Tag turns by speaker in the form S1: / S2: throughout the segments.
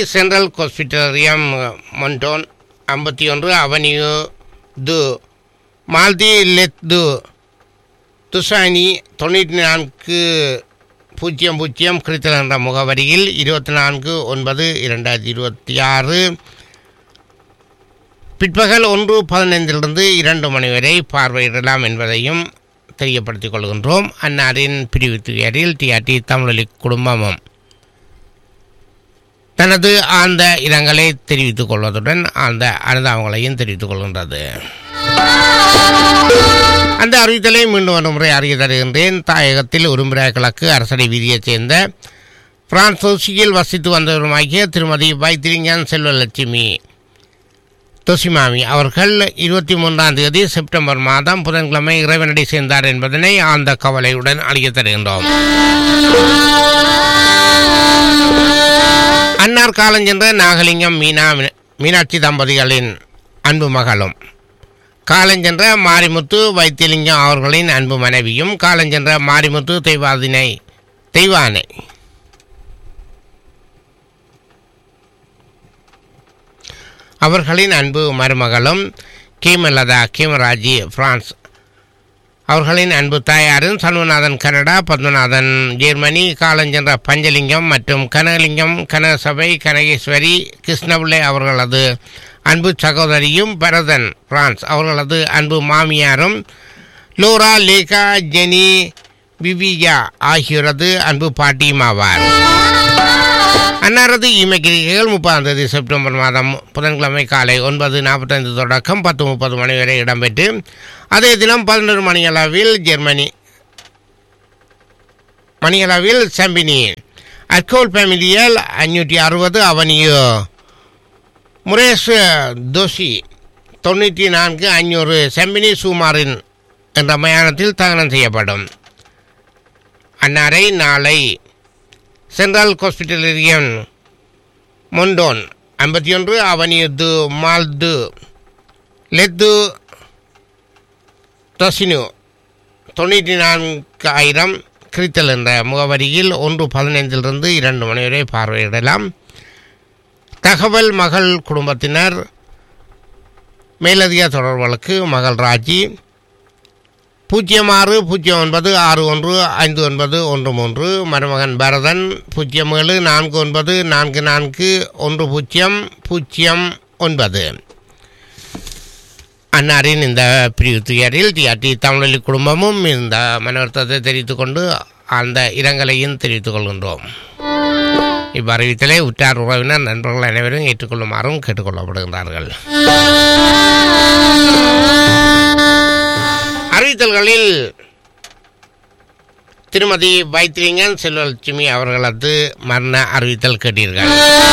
S1: Central ஹாஸ்பிட்டரியம் மொன்டோன் ஐம்பத்தி ஒன்று avenue து மால்தி லெத் து துசானி தொண்ணூற்றி நான்கு பூஜ்ஜியம் பூஜ்ஜியம் கிறித்தல் என்ற முகவரியில் இருபத்தி நான்கு ஒன்பது இரண்டாயிரத்தி இருபத்தி ஆறு பிற்பகல் ஒன்று பதினைந்திலிருந்து இரண்டு மணி வரை பார்வையிடலாம் என்பதையும் தெரியப்படுத்திக் கொள்கின்றோம் அன்னாரின் பிரிவு துயரில் டிஆர்டி தமிழொலி குடும்பமும் தனது ஆழ்ந்த இரங்கலை தெரிவித்துக் கொள்வதுடன் ஆழ்ந்த அனுதாபங்களையும் தெரிவித்துக் கொள்கின்றது அந்த அறிவித்தலை மீண்டும் ஒரு முறை அறிய தருகின்றேன் தாயகத்தில் உரும்பிரா கிழக்கு அரசடை வீதியைச் சேர்ந்த பிரான்சோசியில் வசித்து வந்தவருமாகிய திருமதி வைத்திரிஞான் செல்வலட்சுமி தொசிமாமி அவர்கள் இருபத்தி மூன்றாம் தேதி செப்டம்பர் மாதம் புதன்கிழமை இறைவனடி சேர்ந்தார் என்பதனை ஆழ்ந்த கவலையுடன் அழிய தருகின்றோம் அன்னார் காலஞ்சென்ற நாகலிங்கம் மீனா மீனாட்சி தம்பதிகளின் அன்பு மகளும் காலஞ்சென்ற மாரிமுத்து வைத்தியலிங்கம் அவர்களின் அன்பு மனைவியும் காலஞ்சென்ற மாரிமுத்து தெய்வாதினை தெய்வானை அவர்களின் அன்பு மருமகளும் கீமலதா கீமராஜி பிரான்ஸ் அவர்களின் அன்பு தாயாரும் சண்முகநாதன் கனடா பத்மநாதன் ஜெர்மனி காலஞ்சென்ற பஞ்சலிங்கம் மற்றும் கனகலிங்கம் கனசபை கனகேஸ்வரி கிருஷ்ணபிள்ளை அவர்களது அன்பு சகோதரியும் பரதன் பிரான்ஸ் அவர்களது அன்பு மாமியாரும் லோரா லேகா ஜெனி விவியா ஆகியோரது அன்பு பாட்டியும் ஆவார் அன்னாரது இமைக்கிரிகைகள் முப்பதாம் தேதி செப்டம்பர் மாதம் புதன்கிழமை காலை ஒன்பது நாற்பத்தைந்து தொடக்கம் பத்து முப்பது மணி வரை இடம்பெற்று அதே தினம் பதினொரு மணியளவில் ஜெர்மனி மணியளவில் சம்பினி அர்கோல் ஃபேமிலியல் அஞ்சூற்றி அறுபது அவனியோ முரேஷ் தோஷி தொண்ணூற்றி நான்கு அஞ்சூறு செம்பினி சுமாரின் என்ற மயானத்தில் தகனம் செய்யப்படும் அன்னாரை நாளை சென்ட்ரல் ஹாஸ்பிட்டலேரியன் மொண்டோன் ஐம்பத்தி ஒன்று அவனியுது மால்து லெத்து டொசினு தொண்ணூற்றி நான்காயிரம் கிரித்தல் என்ற முகவரியில் ஒன்று பதினைந்திலிருந்து இரண்டு மணி வரை பார்வையிடலாம் தகவல் மகள் குடும்பத்தினர் மேலதிக தொடர்புகளுக்கு மகள் ராஜி பூஜ்ஜியம் ஆறு பூஜ்ஜியம் ஒன்பது ஆறு ஒன்று ஐந்து ஒன்பது ஒன்று மூன்று மருமகன் பரதன் பூஜ்ஜியம் ஏழு நான்கு ஒன்பது நான்கு நான்கு ஒன்று பூஜ்ஜியம் பூஜ்ஜியம் ஒன்பது அன்னாரின் இந்த பிரிவு துயரில் டிஆர்டி தமிழொலி குடும்பமும் இந்த மனவர்த்தத்தை தெரிவித்துக் கொண்டு அந்த இரங்கலையும் தெரிவித்துக் கொள்கின்றோம் இவ்வறிவித்தலை உற்றார் உறவினர் நண்பர்கள் அனைவரும் ஏற்றுக்கொள்ளுமாறும் கேட்டுக்கொள்ளப்படுகின்றார்கள் அறிவித்தல்களில் திருமதி வைத்திலிங்கன் செல்வலட்சுமி அவர்களது மரண அறிவித்தல் கேட்டீர்கள்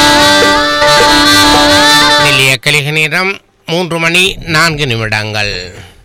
S1: நிலைய கலிக நேரம் மூன்று மணி நான்கு நிமிடங்கள்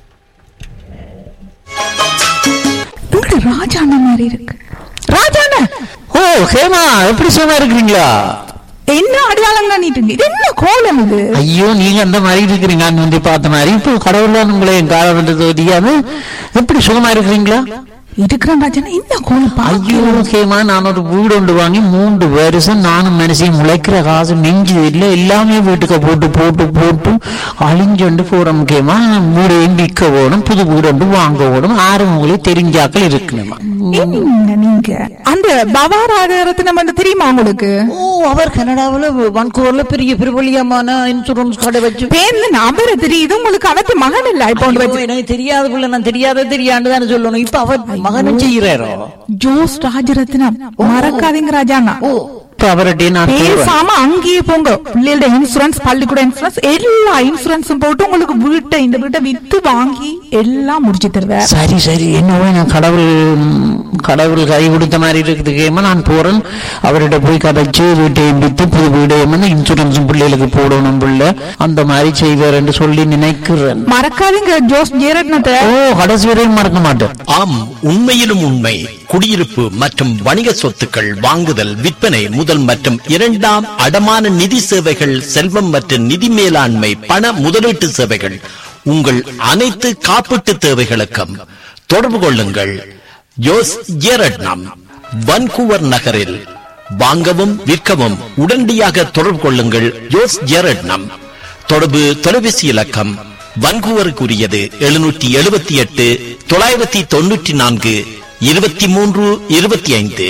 S2: உங்க ராஜாண்ண மாதிரி இருக்கு ராஜாண்ண
S3: ஓ ஹேமா எப்படி சும்மா இருக்கிறீங்களா
S2: என்ன அடையாளம் காணிட்டு இது என்ன கோலம் இது
S3: ஐயோ நீங்க அந்த மாதிரி இருக்கிறீங்க நான் வந்து பார்த்த மாதிரி இப்போ கடவுள்லாம் உங்களை என் காலம் வந்தது தெரியாம எப்படி சுகமா இருக்கிறீங்களா
S2: இருக்கிறேன் ராஜாண்ணா என்ன கோலம்
S3: ஐயோ
S2: பாக்கியம்
S3: ஹேமா நான் ஒரு வீடு ஒன்று வாங்கி மூன்று வருஷம் நானும் மனசையும் முளைக்கிற காசு நெஞ்சு இல்லை எல்லாமே வீட்டுக்கு போட்டு போட்டு போட்டு அழிஞ்சொண்டு போற முக்கியமா வீடையும் விற்க ஓடும் புது வீடு ஒன்று வாங்க ஓடும் ஆறு உங்களுக்கு தெரிஞ்சாக்கள் இருக்கணுமா
S2: என்ன நீங்க அந்த பவாராகரத்தினம் வந்து தெரியுமா உங்களுக்கு
S3: ஓ அவர் கனடாவில் வான்கூவர்ல பெரிய பிரபலியமான இன்சூரன்ஸ் கடை வச்சு
S2: பேர்ல நபர் தெரியுது உங்களுக்கு அவத்து மகன் இல்ல இப்போ
S3: ஐயோ,
S2: வச்சு
S3: எனக்கு தெரியாத புள்ள நான் தெரியாத தெரியாண்டு தானே சொல்லணும் இப்ப அவர் மகனும் செய்யறாரோ
S2: ஜோஸ் ராஜரத்னம் மறக்காதீங்க ராஜாண்ணா
S3: ஓ இப்ப அவர்கிட்ட நான் சொல்றேன்.
S2: பேசாம அங்கேயே போங்க பிள்ளைகளோட இன்சூரன்ஸ் பள்ளிக்கூட இன்சூரன்ஸ் எல்லா இன்சூரன்ஸும் போட்டு உங்களுக்கு வீட்டை இந்த வீட்டை வித்து வாங்கி எல்லாம் முடிச்சு தருவார்
S3: சரி சரி என்னவோ நான் கடவுள் ம், கடவுள் கை கொடுத்த மாதிரி இருக்குது கேம நான் போறேன் அவர்கிட்ட போய் கதைச்சு வீட்டையும் வித்து புது வீடையும் வந்து இன்சூரன்ஸும் பிள்ளைகளுக்கு போடணும் பிள்ளை அந்த மாதிரி செய்வார் என்று சொல்லி நினைக்கிறேன்
S2: மறக்காதீங்க ஜோஸ் ஜெயரத்னத்தை
S3: ஓ கடைசி வரையும் மறக்க மாட்டேன்
S4: ஆம் உண்மையிலும் உண்மை குடியிருப்பு மற்றும் வணிக சொத்துக்கள் வாங்குதல் விற்பனை முதல் மற்றும் இரண்டாம் அடமான நிதி சேவைகள் செல்வம் மற்றும் நிதி மேலாண்மை பண முதலீட்டு சேவைகள் உங்கள் அனைத்து காப்பீட்டு தேவைகளுக்கும் தொடர்பு கொள்ளுங்கள் ஜோஸ் ஜேரட்னம் வன்கூவர் நகரில் வாங்கவும் விற்கவும் உடனடியாக தொடர்பு கொள்ளுங்கள் ஜோஸ் ஜெரட்னம் தொடர்பு தொலைபேசி இலக்கம் வன்கூவருக்குரியது எழுநூற்றி எழுபத்தி எட்டு தொள்ளாயிரத்தி தொண்ணூற்றி நான்கு இருபத்தி மூன்று இருபத்தி ஐந்து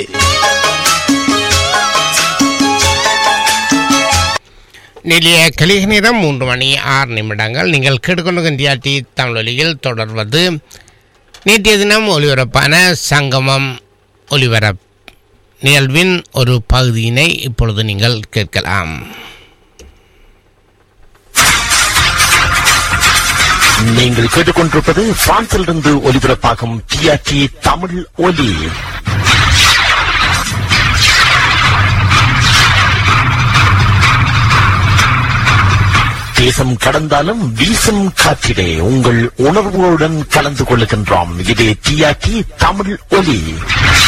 S1: நிலைய கலிக நேரம் மூன்று மணி ஆறு நிமிடங்கள் நீங்கள் கேட்டுக்கொண்டு டி தமிழொலியில் தொடர்வது நேற்றைய தினம் ஒலிபரப்பான சங்கமம் ஒலிபரப் நிகழ்வின் ஒரு பகுதியினை இப்பொழுது நீங்கள் கேட்கலாம்
S4: நீங்கள் கேட்டுக்கொண்டிருப்பது பிரான்சிலிருந்து ஒலிபரப்பாகும் டிஆர்டி தமிழ் ஒலி தேசம் கடந்தாலும் வீசும் காற்றிலே உங்கள் உணர்வுகளுடன் கலந்து கொள்ளுகின்றோம் இது டிஆர்டி தமிழ் ஒலி